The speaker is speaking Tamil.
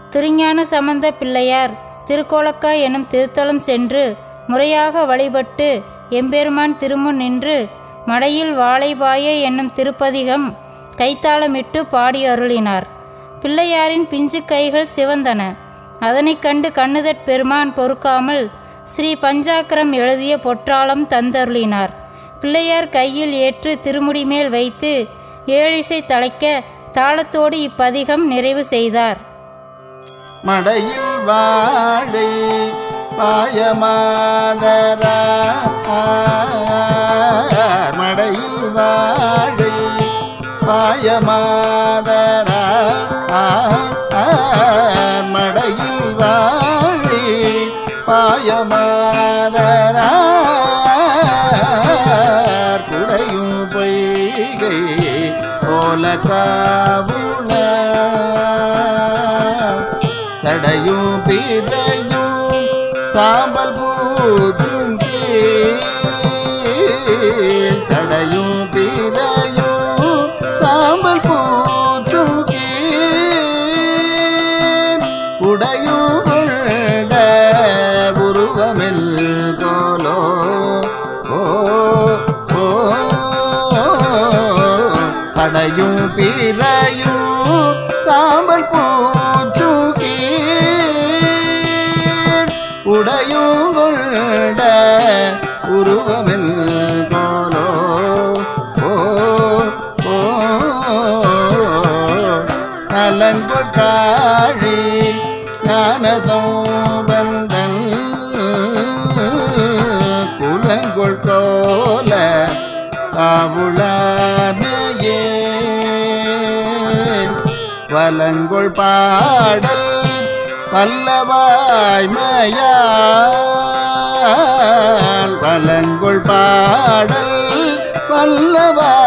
திருஞான சம்பந்த பிள்ளையார் திருக்கோலக்கா எனும் திருத்தலம் சென்று முறையாக வழிபட்டு எம்பெருமான் திருமுன் நின்று மடையில் வாழைபாய என்னும் திருப்பதிகம் கைத்தாளமிட்டு பாடி அருளினார் பிள்ளையாரின் பிஞ்சு கைகள் சிவந்தன அதனைக் கண்டு கண்ணுதற் பெருமான் பொறுக்காமல் ஸ்ரீ பஞ்சாக்கரம் எழுதிய பொற்றாளம் தந்தருளினார் பிள்ளையார் கையில் ஏற்று திருமுடி மேல் வைத்து ஏழிசை தலைக்க தாளத்தோடு இப்பதிகம் நிறைவு செய்தார் மடையில் வாழை பாயமாதரா மடையில் வாழை பாயமாதரா மடையில் வாழை பாயமாதரா குடையும் பொய்கை போல காவுள தடையும் பிறையும் சாம்பல் பூத்தும் கீழ் தடையும் பிறையும் சாம்பல் பூத்தும் கீழ் உடையும் கொண்ட உருவமில் கோலோ ஓ ஓ தடையும் பிறையும் சாம்பல் பூச்சுகி உடையும் கொண்ட உருவமில் போலோ ஓ ஓ நலங்கு காழி ஞானதோபந்தன் குலங்கொள் கோல காவுளானையே வலங்கொள் பாடல் பல்லவாய்மையால் வலங்கொள் பாடல் பல்லவாய்மையால்